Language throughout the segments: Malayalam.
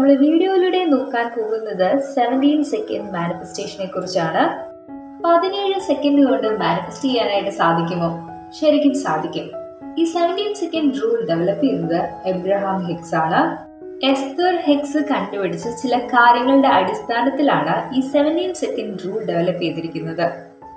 നമ്മൾ വീഡിയോയിലൂടെ നോക്കാൻ പോകുന്നത് സെവൻറ്റീൻ സെക്കൻഡ് മാനിഫെസ്റ്റേഷനെ കുറിച്ചാണ് പതിനേഴ് സെക്കൻഡ് കൊണ്ട് മാനിഫെസ്റ്റ് ചെയ്യാനായിട്ട് സാധിക്കുമോ ശരിക്കും സാധിക്കും ഈ സെവൻറ്റീൻ സെക്കൻഡ് റൂൾ ഡെവലപ്പ് ചെയ്തത് എബ്രഹാം ഹിക്സ് ആണ് എസ്തർ ഹെക്സ് കണ്ടുപിടിച്ച ചില കാര്യങ്ങളുടെ അടിസ്ഥാനത്തിലാണ് ഈ സെവൻറ്റീൻ സെക്കൻഡ് റൂൾ ഡെവലപ്പ് ചെയ്തിരിക്കുന്നത്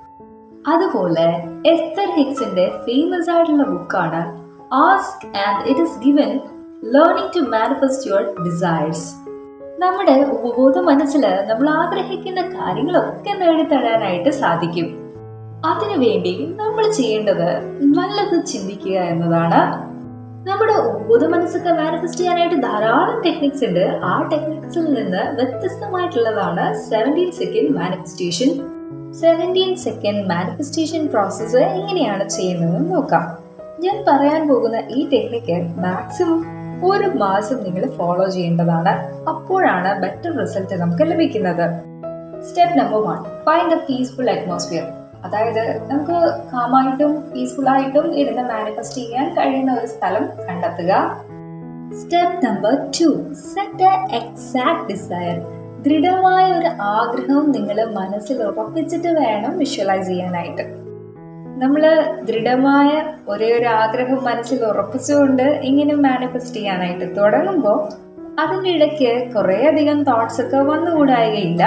അതുപോലെ എസ്തർ ഹിക്സിന്റെ ഫേമസ് ആയിട്ടുള്ള ബുക്കാണ് ask and it is given learning to manifest your desires നമ്മുടെ ഉപബോധ മനസ്സിൽ നമ്മൾ ആഗ്രഹിക്കുന്ന കാര്യങ്ങളൊക്കെ നേടിത്തരാനായിട്ട് സാധിക്കും അതിനുവേണ്ടി നമ്മൾ ചെയ്യേണ്ടത് നല്ലത് ചിന്തിക്കുക എന്നതാണ് നമ്മുടെ ഉപബോധ മനസ്സൊക്കെ മാനിഫെസ്റ്റ് ചെയ്യാനായിട്ട് ധാരാളം ടെക്നിക്സ് ഉണ്ട് ആ ടെക്നിക്സിൽ നിന്ന് വ്യത്യസ്തമായിട്ടുള്ളതാണ് seventeen second manifestation seventeen second manifestation process എങ്ങനെയാണ് ചെയ്യുന്നതെന്ന് നോക്കാം ഞാൻ പറയാൻ പോകുന്ന ഈ ടെക്നിക്ക് മാക്സിമം ഒരു മാസം നിങ്ങൾ ഫോളോ ചെയ്യേണ്ടതാണ് അപ്പോഴാണ് ബെറ്റർ റിസൾട്ട് നമുക്ക് ലഭിക്കുന്നത് step number one find a peaceful atmosphere അതായത് നമുക്ക് കാമായിട്ടും പീസ്ഫുൾ ആയിട്ടും ഇരുന്ന് മാനിഫെസ്റ്റ് ചെയ്യാൻ കഴിയുന്ന ഒരു സ്ഥലം കണ്ടെത്തുക step number two set a exact desire ദൃഢമായ ഒരു ആഗ്രഹം നിങ്ങൾ മനസ്സിൽ ഉറപ്പിച്ചിട്ട് വേണം വിഷ്വലൈസ് ചെയ്യാനായിട്ട് നമ്മൾ ദൃഢമായ ഒരേ ഒരു ആഗ്രഹം മനസ്സിൽ ഉറപ്പിച്ചുകൊണ്ട് ഇങ്ങനെ മാനിഫെസ്റ്റ് ചെയ്യാനായിട്ട് തുടങ്ങുമ്പോൾ അതിൻ്റെ ഇടയ്ക്ക് കുറേയധികം തോട്ട്സ് ഒക്കെ വന്നുകൂടായികയില്ല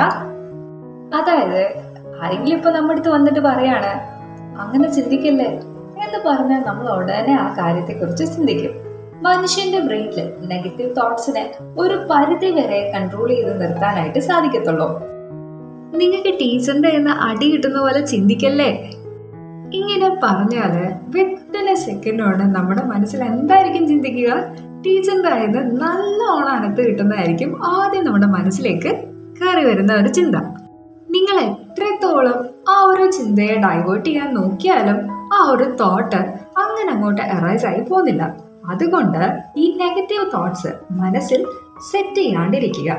അതായത് ആരെങ്കിലും ഇപ്പൊ നമ്മുടെ അടുത്ത് വന്നിട്ട് പറയാണ് അങ്ങനെ ചിന്തിക്കല്ലേ എന്ന് പറഞ്ഞാൽ നമ്മൾ ഉടനെ ആ കാര്യത്തെക്കുറിച്ച് ചിന്തിക്കും മനുഷ്യന്റെ ബ്രെയിനിൽ നെഗറ്റീവ് തോട്ട്സിനെ ഒരു പരിധി വരെ കൺട്രോൾ ചെയ്ത് നിർത്താനായിട്ട് സാധിക്കത്തുള്ളൂ നിങ്ങൾക്ക് ടീച്ചറിന്റെ എന്ന് അടി കിട്ടുന്ന പോലെ ചിന്തിക്കല്ലേ ഇങ്ങനെ പറഞ്ഞാല് വിത്തിൻ എ സെക്കൻഡ് കൊണ്ട് നമ്മുടെ മനസ്സിൽ എന്തായിരിക്കും ചിന്തിക്കുക ടീച്ചറിന്റെ ആയത് നല്ല ഓണം അനത്ത് കിട്ടുന്നതായിരിക്കും ആദ്യം നമ്മുടെ മനസ്സിലേക്ക് കയറി വരുന്ന ഒരു ചിന്ത നിങ്ങൾ എത്രത്തോളം ആ ഒരു ചിന്തയെ ഡൈവേർട്ട് ചെയ്യാൻ നോക്കിയാലും ആ ഒരു തോട്ട് അങ്ങനെ അങ്ങോട്ട് എറൈസ് ആയി പോകുന്നില്ല അതുകൊണ്ട് ഈ നെഗറ്റീവ് തോട്ട്സ് മനസ്സിൽ സെറ്റ് ചെയ്യാണ്ടിരിക്കുക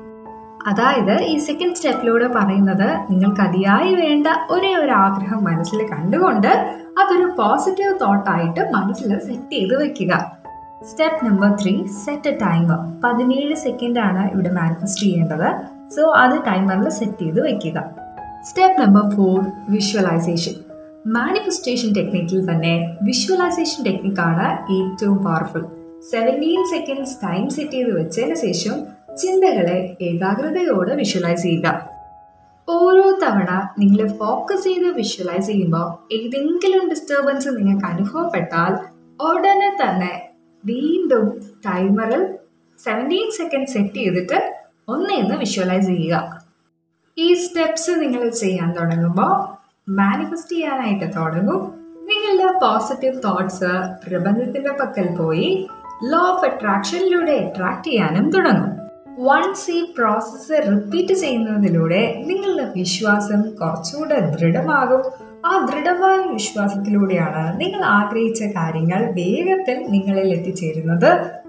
അതായത് ഈ സെക്കൻഡ് സ്റ്റെപ്പിലൂടെ പറയുന്നത് നിങ്ങൾക്ക് അതിയായി വേണ്ട ഒരേ ഒരു ആഗ്രഹം മനസ്സിൽ കണ്ടുകൊണ്ട് അതൊരു പോസിറ്റീവ് തോട്ടായിട്ട് മനസ്സിൽ സെറ്റ് ചെയ്ത് വെക്കുക step number three set a timer പതിനേഴ് സെക്കൻഡ് ആണ് ഇവിടെ മാനിഫെസ്റ്റ് ചെയ്യേണ്ടത് സോ അത് ടൈമറിൽ സെറ്റ് ചെയ്ത് വെക്കുക step number four visualisation manifestation ടെക്നിക്കിൽ തന്നെ വിഷ്വലൈസേഷൻ ടെക്നിക്കാണ് ഏറ്റവും powerful seventeen seconds time set ചെയ്ത് വെച്ചതിന് ശേഷം ചിന്തകളെ ഏകാഗ്രതയോടെ വിഷ്വലൈസ് ചെയ്യുക ഓരോ തവണ നിങ്ങൾ ഫോക്കസ് ചെയ്ത് വിഷ്വലൈസ് ചെയ്യുമ്പോൾ ഏതെങ്കിലും ഡിസ്റ്റർബൻസ് നിങ്ങൾക്ക് അനുഭവപ്പെട്ടാൽ ഉടനെ തന്നെ വീണ്ടും ടൈമറിൽ സെവൻറ്റീൻ സെക്കൻഡ് സെറ്റ് ചെയ്തിട്ട് ഒന്നേന്ന് വിഷ്വലൈസ് ചെയ്യുക ഈ സ്റ്റെപ്സ് നിങ്ങൾ ചെയ്യാൻ തുടങ്ങുമ്പോൾ മാനിഫെസ്റ്റ് ചെയ്യാനായിട്ട് തുടങ്ങും നിങ്ങളുടെ പോസിറ്റീവ് തോട്ട്സ് പ്രപഞ്ചത്തിന്റെ പക്കൽ പോയി ലോ ഓഫ് അട്രാക്ഷനിലൂടെ അട്രാക്ട് ചെയ്യാനും തുടങ്ങും വൺസ് ഈ പ്രോസസ്സ് റിപ്പീറ്റ് ചെയ്യുന്നതിലൂടെ നിങ്ങളുടെ വിശ്വാസം കുറച്ചുകൂടെ ദൃഢമാകും ആ ദൃഢമായ വിശ്വാസത്തിലൂടെയാണ് നിങ്ങൾ ആഗ്രഹിച്ച കാര്യങ്ങൾ വേഗത്തിൽ നിങ്ങളിൽ എത്തിച്ചേരുന്നത്